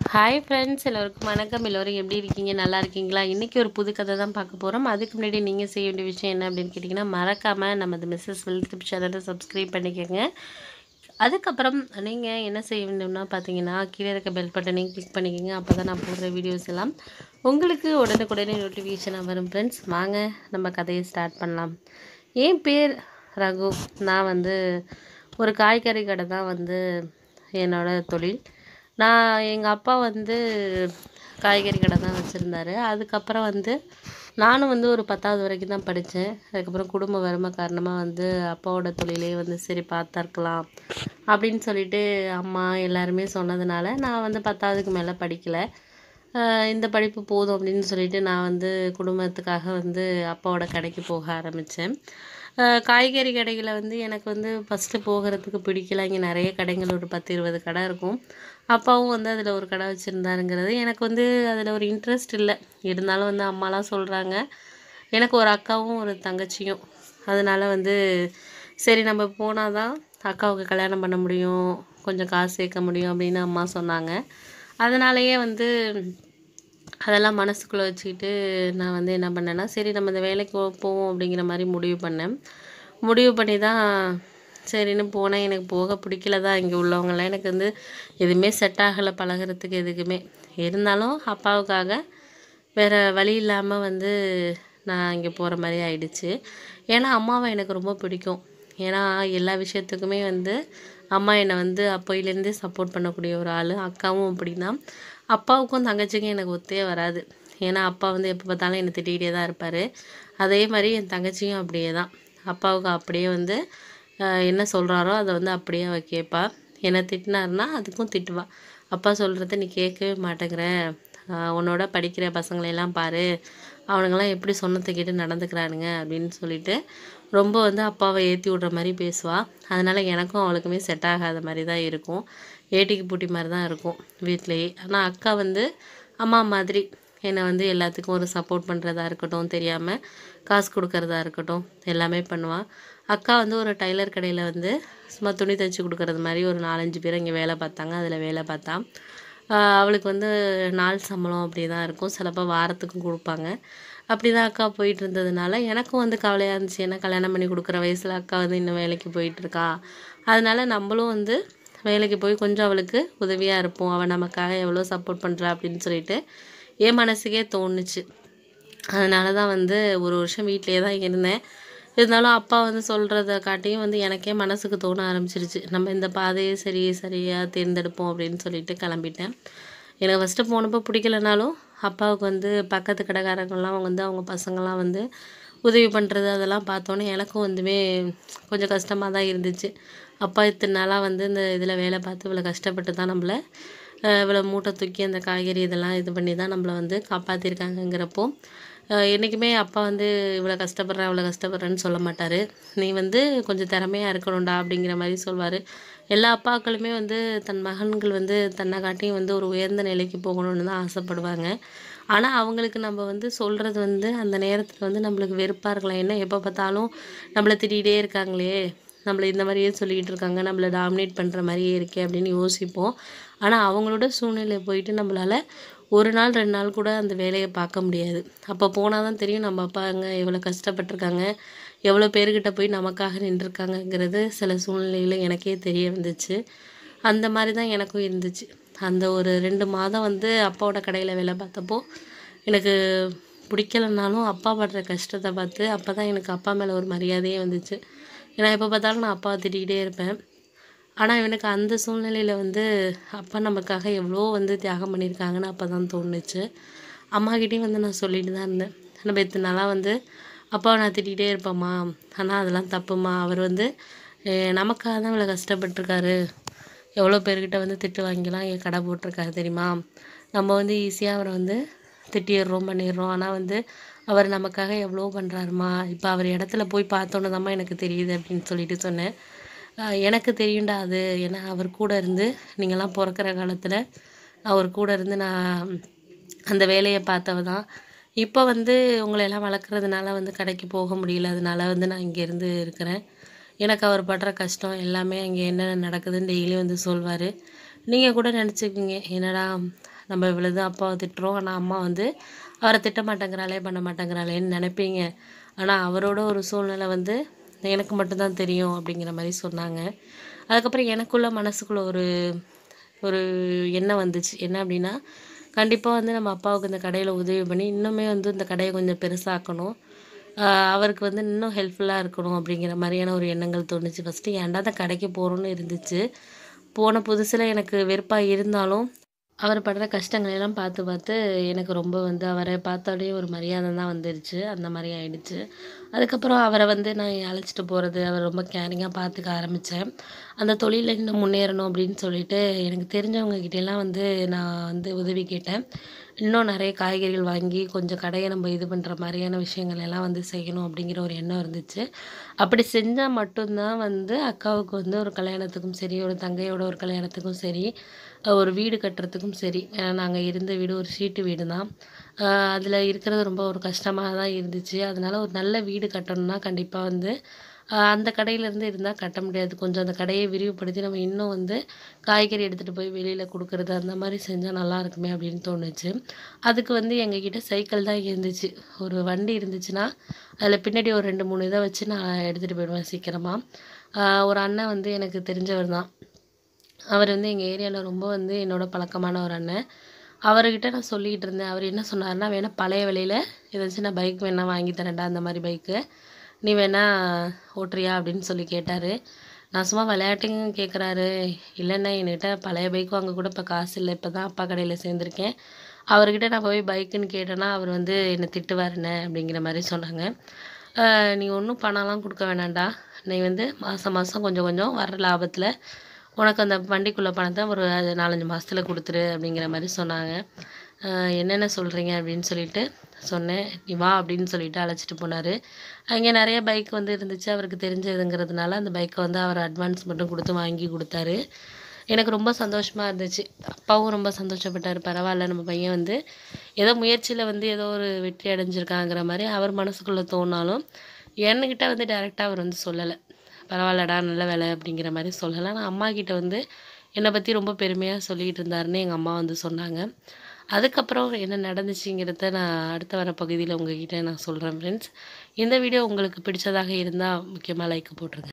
hi friends எல்லோருக்கும் வணக்கம் எல்லோரும் எப்படி இருக்கீங்க நல்லா இருக்கீங்களா இன்றைக்கி ஒரு புது கதை தான் பார்க்க போகிறோம் அதுக்கு முன்னாடி நீங்கள் செய்ய வேண்டிய விஷயம் என்ன அப்படின்னு கேட்டிங்கன்னா மறக்காமல் நமது மிஸ்ஸஸ் வெல்த் சேனலை சப்ஸ்கிரைப் பண்ணிக்கோங்க அதுக்கப்புறம் நீங்கள் என்ன செய்ய வேண்டும்னா பார்த்தீங்கன்னா கீழே இருக்க பெல் பட்டனையும் கிளிக் பண்ணிக்கோங்க அப்போ தான் நான் போடுற வீடியோஸ் எல்லாம் உங்களுக்கு உடனுக்குடனே நோட்டிஃபிகேஷனாக வரும் ஃப்ரெண்ட்ஸ் வாங்க நம்ம கதையை ஸ்டார்ட் பண்ணலாம் என் பேர் ரகு நான் வந்து ஒரு காய்கறி கடை தான் வந்து என்னோட தொழில் நான் எங்கள் அப்பா வந்து காய்கறி கடை தான் வச்சுருந்தாரு அதுக்கப்புறம் வந்து நானும் வந்து ஒரு பத்தாவது வரைக்கும் தான் படித்தேன் அதுக்கப்புறம் குடும்ப வறுமை காரணமாக வந்து அப்பாவோட தொழிலே வந்து சரி பார்த்துருக்கலாம் அப்படின்னு சொல்லிட்டு அம்மா எல்லாருமே சொன்னதுனால நான் வந்து பத்தாவதுக்கு மேலே படிக்கலை ஆஹ் இந்த படிப்பு போதும் அப்படின்னு சொல்லிட்டு நான் வந்து குடும்பத்துக்காக வந்து அப்பாவோட கடைக்கு போக ஆரம்பித்தேன் காய்கறி கடைகளை வந்து எனக்கு வந்து ஃபஸ்ட்டு போகிறதுக்கு பிடிக்கல இங்கே நிறைய கடைகள் ஒரு பத்து இருபது கடை இருக்கும் அப்பாவும் வந்து அதில் ஒரு கடை வச்சுருந்தாருங்கிறது எனக்கு வந்து அதில் ஒரு இன்ட்ரெஸ்ட் இல்லை இருந்தாலும் வந்து அம்மாலாம் சொல்கிறாங்க எனக்கு ஒரு அக்காவும் ஒரு தங்கச்சியும் அதனால் வந்து சரி நம்ம போனால் தான் அக்காவுக்கு கல்யாணம் பண்ண முடியும் கொஞ்சம் காசு சேர்க்க முடியும் அப்படின்னு அம்மா சொன்னாங்க அதனாலேயே வந்து அதெல்லாம் மனசுக்குள்ளே வச்சுக்கிட்டு நான் வந்து என்ன பண்ணேன்னா சரி நம்ம இந்த வேலைக்கு போ- போவோம் அப்படிங்கிற மாதிரி முடிவு பண்ணேன் முடிவு பண்ணி தான் சரின்னு போனேன் எனக்கு போக பிடிக்கல தான் இங்கே உள்ளவங்களாம் எனக்கு வந்து எதுவுமே செட் ஆகலை பழகுறதுக்கு எதுக்குமே இருந்தாலும் அப்பாவுக்காக வேறு வழி இல்லாமல் வந்து நான் இங்கே போகிற மாதிரி ஆயிடுச்சு ஏன்னா அம்மாவை எனக்கு ரொம்ப பிடிக்கும் ஏன்னா எல்லா விஷயத்துக்குமே வந்து அம்மா என்னை வந்து அப்போயிலேருந்தே சப்போர்ட் பண்ணக்கூடிய ஒரு ஆள் அக்காவும் அப்படின்னா அப்பாவுக்கும் தங்கச்சிக்கும் எனக்கு ஒத்தே வராது ஏன்னா அப்பா வந்து எப்போ பார்த்தாலும் என்னை திட்டிகிட்டே தான் இருப்பார் அதே மாதிரி என் தங்கச்சியும் அப்படியே தான் அப்பாவுக்கு அப்படியே வந்து ஆஹ், என்ன சொல்கிறாரோ அதை வந்து அப்படியே அவள் கேட்பா என்னை திட்டினாருன்னா அதுக்கும் திட்டுவா அப்பா சொல்கிறத நீ கேட்கவே மாட்டேங்கிற ஆஹ், உன்னோட படிக்கிற பசங்களையெல்லாம் பாரு அவனுங்கெல்லாம் எப்படி சொன்னதை கேட்டு நடந்துக்கிறானுங்க அப்படின்னு சொல்லிட்டு ரொம்ப வந்து அப்பாவை ஏற்றி விட்ற மாதிரி பேசுவாள் அதனால் எனக்கும் அவளுக்குமே செட் ஆகாத மாதிரி தான் இருக்கும் ஏட்டிக்கு பூட்டி மாதிரி தான் இருக்கும் வீட்டிலேயே ஆனால் அக்கா வந்து அம்மா மாதிரி என்னை வந்து எல்லாத்துக்கும் ஒரு சப்போர்ட் பண்ணுறதா இருக்கட்டும் தெரியாமல் காசு கொடுக்கறதா இருக்கட்டும் எல்லாமே பண்ணுவாள் அக்கா வந்து ஒரு டைலர் கடையில் வந்து சும்மா துணி தைச்சி கொடுக்கறது மாதிரி ஒரு நாலஞ்சு பேர் இங்கே வேலை பார்த்தாங்க அதில் வேலை பார்த்தா ஆஹ் அவளுக்கு வந்து நாள் சம்பளம் அப்படி தான் இருக்கும் சிலப்போ வாரத்துக்கும் கொடுப்பாங்க அப்படி தான் அக்கா போயிட்டு இருந்ததுனால எனக்கும் வந்து கவலையாக இருந்துச்சு ஏன்னா கல்யாணம் பண்ணி கொடுக்குற வயசில் அக்கா வந்து இன்னும் வேலைக்கு போயிட்டு இருக்கா அதனால நம்மளும் வந்து வேலைக்கு போய் கொஞ்சம் அவளுக்கு உதவியாக இருப்போம் அவள் நமக்காக எவ்வளோ சப்போர்ட் பண்ணுறா அப்படின்னு சொல்லிட்டு என் மனசுக்கே தோணுச்சு அதனால தான் வந்து ஒரு வருஷம் வீட்டிலேயே தான் இருந்தேன் இருந்தாலும் அப்பா வந்து சொல்கிறத காட்டியும் வந்து எனக்கே மனசுக்கு தோண ஆரம்பிச்சிருச்சு நம்ம இந்த பாதையை சரி சரியாக தேர்ந்தெடுப்போம் அப்படின்னு சொல்லிட்டு கிளம்பிட்டேன் எனக்கு ஃபஸ்ட்டு போனப்போ பிடிக்கலனாலும் அப்பாவுக்கு வந்து பக்கத்து கடைக்காரங்கள்லாம் வந்து அவங்க பசங்கள்லாம் வந்து உதவி பண்ணுறது அதெல்லாம் பார்த்தோன்னே எனக்கும் வந்துமே கொஞ்சம் கஷ்டமாக தான் இருந்துச்சு அப்பா இத்தனை நாளாக வந்து இந்த இதில் வேலை பார்த்து இவ்வளோ கஷ்டப்பட்டு தான் நம்மளை அஹ், இவ்வளோ மூட்டை தூக்கி அந்த காய்கறி இதெல்லாம் இது பண்ணி தான் நம்மளை வந்து காப்பாற்றிருக்காங்கங்கிறப்போ என்றைக்குமே அப்பா வந்து இவ்வளோ கஷ்டப்படுறேன் இவ்வளோ கஷ்டப்படுறேன்னு சொல்ல மாட்டார் நீ வந்து கொஞ்சம் திறமையாக இருக்கணும்டா அப்படிங்கிற மாதிரி சொல்வார் எல்லா அப்பாக்களுமே வந்து தன் மகன்கள் வந்து தன்னை காட்டியும் வந்து ஒரு உயர்ந்த நிலைக்கு போகணும்னு தான் ஆசைப்படுவாங்க ஆனால் அவங்களுக்கு நம்ம வந்து சொல்கிறது வந்து அந்த நேரத்தில் வந்து நம்மளுக்கு வெறுப்பாக இருக்கலாம் என்ன எப்போ பார்த்தாலும் நம்மளை திட்டிகிட்டே இருக்காங்களே நம்மளை இந்த மாதிரியே சொல்லிக்கிட்டு இருக்காங்க நம்மளை டாமினேட் பண்ணுற மாதிரியே இருக்கே அப்படின்னு யோசிப்போம் ஆனால் அவங்களோட சூழ்நிலை போயிட்டு நம்மளால் ஒரு நாள் ரெண்டு நாள் கூட அந்த வேலையை பார்க்க முடியாது அப்போ போனால் தான் தெரியும் நம்ம அப்பாங்க எவ்வளோ கஷ்டப்பட்டிருக்காங்க எவ்வளோ பேர்கிட்ட போய் நமக்காக நின்றுருக்காங்கங்கிறது சில சூழ்நிலையில் எனக்கே தெரிய வந்துச்சு அந்த மாதிரி தான் எனக்கும் இருந்துச்சு அந்த ஒரு ரெண்டு மாதம் வந்து அப்பாவோட கடையில் வேலை பார்த்தப்போ எனக்கு பிடிக்கலனாலும் அப்பா படுற கஷ்டத்தை பார்த்து அப்போ தான் எனக்கு அப்பா மேலே ஒரு மரியாதையே வந்துச்சு ஏன்னா எப்போ பார்த்தாலும் நான் அப்பாவை திட்டிக்கிட்டே இருப்பேன் ஆனால் எனக்கு அந்த சூழ்நிலையில் வந்து அப்பா நமக்காக எவ்வளோ வந்து தியாகம் பண்ணியிருக்காங்கன்னு அப்போ தான் தோணுச்சு அம்மாக்கிட்டேயும் வந்து நான் சொல்லிட்டு தான் இருந்தேன் நம்ம இத்தனை நாளாக வந்து அப்பாவை நான் திட்டிகிட்டே இருப்பேம்மா ஆனால் அதெல்லாம் தப்புமா அவர் வந்து அஹ், நமக்காக தான் இவ்வளோ கஷ்டப்பட்டிருக்காரு எவ்வளோ பேர்கிட்ட வந்து திட்டு வாங்கிலாம் என் கடை போட்டிருக்காரு தெரியுமா நம்ம வந்து ஈஸியாக அவரை வந்து திட்டிடுறோம் பண்ணிடுறோம் ஆனால் வந்து அவர் நமக்காக எவ்வளோ பண்ணுறாருமா இப்போ அவர் இடத்துல போய் பார்த்தோன்னு தாம்மா எனக்கு தெரியுது அப்படின்னு சொல்லிட்டு சொன்னேன் ஆஹ் எனக்கு தெரியும்டா அது ஏன்னா அவர் கூட இருந்து நீங்கள்லாம் பிறக்கிற காலத்தில் அவர் கூட இருந்து நான் அந்த வேலையை பார்த்தவ தான் இப்போ வந்து உங்களை எல்லாம் வளர்க்குறதுனால வந்து கடைக்கு போக முடியல அதனால வந்து நான் இங்கே இருந்து இருக்கிறேன் எனக்கு அவர் படுற கஷ்டம் எல்லாமே அங்கே என்ன நடக்குதுன்னு டெய்லி வந்து சொல்வார் நீங்கள் கூட நினச்சிக்கிங்க என்னடா நம்ம இவ்வளோது அப்பாவை திட்டுறோம் ஆனால் அம்மா வந்து அவரை திட்ட மாட்டேங்கிறாளே பண்ண மாட்டேங்கிறாளேன்னு நினைப்பீங்க ஆனால் அவரோட ஒரு சூழ்நிலை வந்து எனக்கு மட்டும்தான் தெரியும் அப்படிங்கிற மாதிரி சொன்னாங்க அதுக்கப்புறம் எனக்குள்ள மனசுக்குள்ள ஒரு ஒரு எண்ணம் வந்துச்சு என்ன அப்படின்னா கண்டிப்பாக வந்து நம்ம அப்பாவுக்கு இந்த கடையில் உதவி பண்ணி இன்னுமே வந்து இந்த கடையை கொஞ்சம் பெருசாக்கணும் ஆஹ் அவருக்கு வந்து இன்னும் ஹெல்ப்ஃபுல்லாக இருக்கணும் அப்படிங்கிற மாதிரியான ஒரு எண்ணங்கள் தோணுச்சு ஃபஸ்ட்டு ஏன்டா அந்த கடைக்கு போகிறோன்னு இருந்துச்சு போன புதுசில் எனக்கு வெறுப்பாக இருந்தாலும் அவர் படுற கஷ்டங்களை எல்லாம் பார்த்து பார்த்து எனக்கு ரொம்ப வந்து அவரை பார்த்தாலே ஒரு மரியாதை தான் வந்துருச்சு அந்த மாதிரி ஆயிடுச்சு அதுக்கப்புறம் அவரை வந்து நான் அழைச்சிட்டு போகிறது அவர் ரொம்ப கேரிங்காக பார்த்துக்க ஆரம்பித்தேன் அந்த தொழிலில் இன்னும் முன்னேறணும் அப்படின்னு சொல்லிட்டு எனக்கு தெரிஞ்சவங்க கிட்ட எல்லாம் வந்து நான் வந்து உதவி கேட்டேன் இன்னும் நிறைய காய்கறிகள் வாங்கி கொஞ்சம் கடையை நம்ம இது பண்ணுற மாதிரியான விஷயங்கள் எல்லாம் வந்து செய்யணும் அப்படிங்கிற ஒரு எண்ணம் இருந்துச்சு அப்படி செஞ்சால் மட்டும்தான் வந்து அக்காவுக்கு வந்து ஒரு கல்யாணத்துக்கும் சரி ஒரு தங்கையோட ஒரு கல்யாணத்துக்கும் சரி ஒரு வீடு கட்டுறதுக்கும் சரி ஏன்னா நாங்கள் இருந்த வீடு ஒரு ஷீட்டு வீடு தான் அதில் இருக்கிறது ரொம்ப ஒரு கஷ்டமாக தான் இருந்துச்சு அதனால ஒரு நல்ல வீடு கட்டணும்னா கண்டிப்பாக வந்து ஆஹ் அந்த கடையிலேருந்து இருந்தால் கட்ட முடியாது கொஞ்சம் அந்த கடையை விரிவுபடுத்தி நம்ம இன்னும் வந்து காய்கறி எடுத்துகிட்டு போய் வெளியில் கொடுக்குறது அந்த மாதிரி செஞ்சால் நல்லா இருக்குமே அப்படின்னு தோணுச்சு அதுக்கு வந்து எங்ககிட்ட சைக்கிள் தான் இருந்துச்சு ஒரு வண்டி இருந்துச்சுன்னா அதில் பின்னாடி ஒரு ரெண்டு மூணு இதை வச்சு நான் எடுத்துகிட்டு போயிடுவேன் சீக்கிரமாக ஒரு அண்ணன் வந்து எனக்கு தெரிஞ்சவர் தான் அவர் வந்து எங்கள் ஏரியாவில் ரொம்ப வந்து என்னோட பழக்கமான ஒரு அண்ணன் அவர்கிட்ட நான் சொல்லிக்கிட்டு இருந்தேன் அவர் என்ன சொன்னார்னா வேணா பழைய விலையில் ஏதாச்சும் நான் பைக் வேணா வாங்கி தரேன்டா அந்த மாதிரி பைக்கு நீ வேணா ஓட்டுறியா அப்படின்னு சொல்லி கேட்டார் நான் சும்மா விளையாட்டுங்க கேட்குறாரு இல்லைண்ணே என்கிட்ட பழைய பைக் வாங்க கூட இப்போ காசு இல்லை இப்போ தான் அப்பா கடையில் சேர்ந்துருக்கேன் அவர்கிட்ட நான் போய் பைக்குன்னு கேட்டேன்னா அவர் வந்து என்னை திட்டுவாருண்ணே அப்படிங்கிற மாதிரி சொன்னாங்க "ஆஹ் நீ ஒன்றும் பணம்லாம் கொடுக்க வேணாம்டா நீ வந்து மாதம் மாதம் கொஞ்சம் கொஞ்சம் வர்ற லாபத்தில் உனக்கு அந்த வண்டிக்குள்ள பணத்தை ஒரு நாலஞ்சு மாதத்துல கொடுத்துரு அப்படிங்கிற மாதிரி சொன்னாங்க ஆஹ் என்னென்ன சொல்கிறீங்க அப்படின்னு சொல்லிட்டு சொன்னேன் நீ வா அப்படின்னு சொல்லிட்டு அழைச்சிட்டு போனார் அங்கே நிறைய பைக் வந்து இருந்துச்சு அவருக்கு தெரிஞ்சதுங்கிறதுனால அந்த பைக்கை வந்து அவர் அட்வான்ஸ் மட்டும் கொடுத்து வாங்கி கொடுத்தாரு எனக்கு ரொம்ப சந்தோஷமாக இருந்துச்சு அப்பாவும் ரொம்ப சந்தோஷப்பட்டார் பரவாயில்ல நம்ம பையன் வந்து ஏதோ முயற்சியில் வந்து ஏதோ ஒரு வெற்றி அடைஞ்சிருக்காங்கிற மாதிரி அவர் மனசுக்குள்ளே தோணாலும் என்கிட்ட வந்து டேரெக்டாக அவர் வந்து சொல்லலை பரவாயில்லடா நல்ல வேலை அப்படிங்கிற மாதிரி சொல்லலை நான் அம்மா கிட்ட வந்து என்னை பற்றி ரொம்ப பெருமையாக சொல்லிக்கிட்டு இருந்தாருன்னு எங்கள் அம்மா வந்து சொன்னாங்க அதுக்கப்புறம் என்ன நடந்துச்சுங்கிறத நான் அடுத்த வர பகுதியில் உங்ககிட்ட நான் சொல்கிறேன் ஃப்ரெண்ட்ஸ் இந்த வீடியோ உங்களுக்கு பிடிச்சதாக இருந்தால் முக்கியமாக லைக் போட்டுருங்க